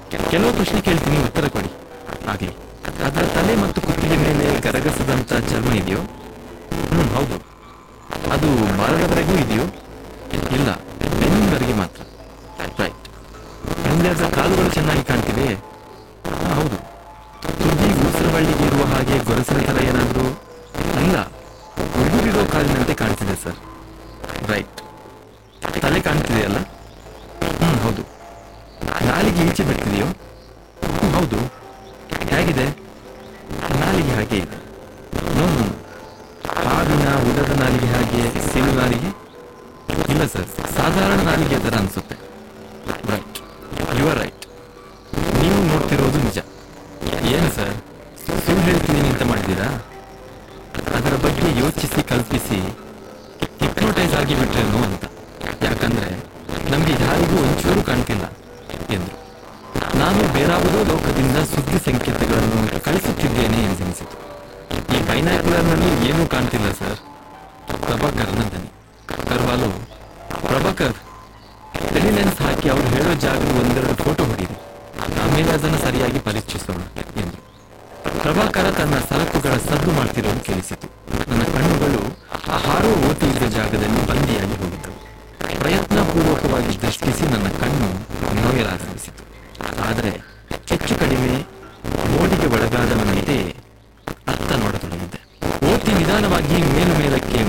ಕೆಲವು ಪ್ರಶ್ನೆ ಕೇಳ್ತೀನಿ ಉತ್ತರ ಕೊಡಿ ಆಗ್ಲಿ ಅದರ ತಲೆ ಮತ್ತು ಕುತ್ತಿಗೆ ಮೇಲೆ ಗರಗಸದಂತ ಚರ್ಮ ಇದೆಯೋ ಹ್ಮ್ ಹೌದು ಅದು ಬಾಲದವರೆಗೂ ಇದೆಯೋ ಇಲ್ಲ ಬೆನ್ನಿನವರೆಗೆ ಮಾತ್ರ ರೈಟ್ ಮುಂದೆ ಅದರ ಕಾಲುಗಳು ಚೆನ್ನಾಗಿ ಕಾಣ್ತಿವೆ ಹೌದು ತುದಿ ಉಸಿರುವಳ್ಳಿಗೆ ಇರುವ ಹಾಗೆ ಗೊರಸಿನ ತರ ಏನಾದ್ರು ಇಲ್ಲ ಉಗುರಿರೋ ಕಾಲಿನಂತೆ ಕಾಣ್ತಿದೆ ಸರ್ ರೈಟ್ ತಲೆ ಕಾಣ್ತಿದೆಯಲ್ಲ ಹ್ಮ್ ಹೌದು ನಾಲಿಗೆ ಈಚೆ ಬರ್ತಿದೆಯೋ ಹ್ಮ್, ಹೌದು ಹೇಗಿದೆ ನಾಲಿಗೆ ಹಾಗೆ ಇದೆ ನೋ ನೋ ಹಾವಿನ ಉದದ ನಾಲಿಗೆ ಹಾಗೆ ಸಿಲು ನಾಲಿಗೆ ಇಲ್ಲ ಸರ್ ಸಾಧಾರಣ ನಾಲಿಗೆ ಥರ ಅನ್ಸುತ್ತೆ ರೈಟ್ ಯು ಆರ್ ರೈಟ್ ನೀವು ನೋಡ್ತಿರೋದು ನಿಜ ಏನು ಸರ್ ಸುಳ್ಳು ಹೇಳ್ತೀನಿ ಅಂತ ಮಾಡಿದ್ದೀರಾ ಅದರ ಬಗ್ಗೆ ಯೋಚಿಸಿ ಕಲ್ಪಿಸಿ ಹಿಪ್ನೋಟೈಸ್ ಆಗಿ ಬಿಟ್ರೇನು ಅಂತ ಯಾಕಂದ್ರೆ ನಮ್ಗೆ ಯಾರಿಗೂ ಒಂಚೂರು ಕಾಣ್ತಿಲ್ಲ ಎಂದ್ರು ನಾನು ಬೇರಾವುದೋ ಲೋಕದಿಂದ ಸುದ್ದಿ ಸಂಕೇತಗಳನ್ನು ಕಳಿಸುತ್ತಿದ್ದೇನೆ ಎಂದೆನಿಸಿತು ಈ ಬೈನಾಕ್ಯುಲರ್ನಲ್ಲಿ ಏನೂ ಕಾಣ್ತಿಲ್ಲ ಸರ್ ಪ್ರಭಾಕರ್ನ ದನಿ ಕರ್ವಾಲು ಪ್ರಭಾಕರ್ ಟೆಲಿಲೆನ್ಸ್ ಹಾಕಿ ಅವ್ರು ಹೇಳೋ ಜಾಗದ ಒಂದೆರಡು ಫೋಟೋ ಹೊಡೀರಿ ಆಮೇಲೆ ಅದನ್ನು ಸರಿಯಾಗಿ ಪರೀಕ್ಷಿಸೋಣ ಎಂದರು ಪ್ರಭಾಕರ ತನ್ನ ಸರಕುಗಳ ಸದ್ದು ಮಾಡ್ತಿರೋದು ಕೇಳಿಸಿತು ನನ್ನ ಕಣ್ಣುಗಳು ಆ ಹಾರೋ ಓತಿ ಇದ್ದ ಜಾಗದಲ್ಲಿ ಬಂದಿಯಾಗಿ ಹೋಗಿದ್ದವು ಪ್ರಯತ್ನಪೂರ್ವಕವಾಗಿ ದೃಷ್ಟಿಸಿ ನನ್ನ ಕಣ್ಣು ನೋಯಲಾರಂಭಿಸಿತು ಆದರೆ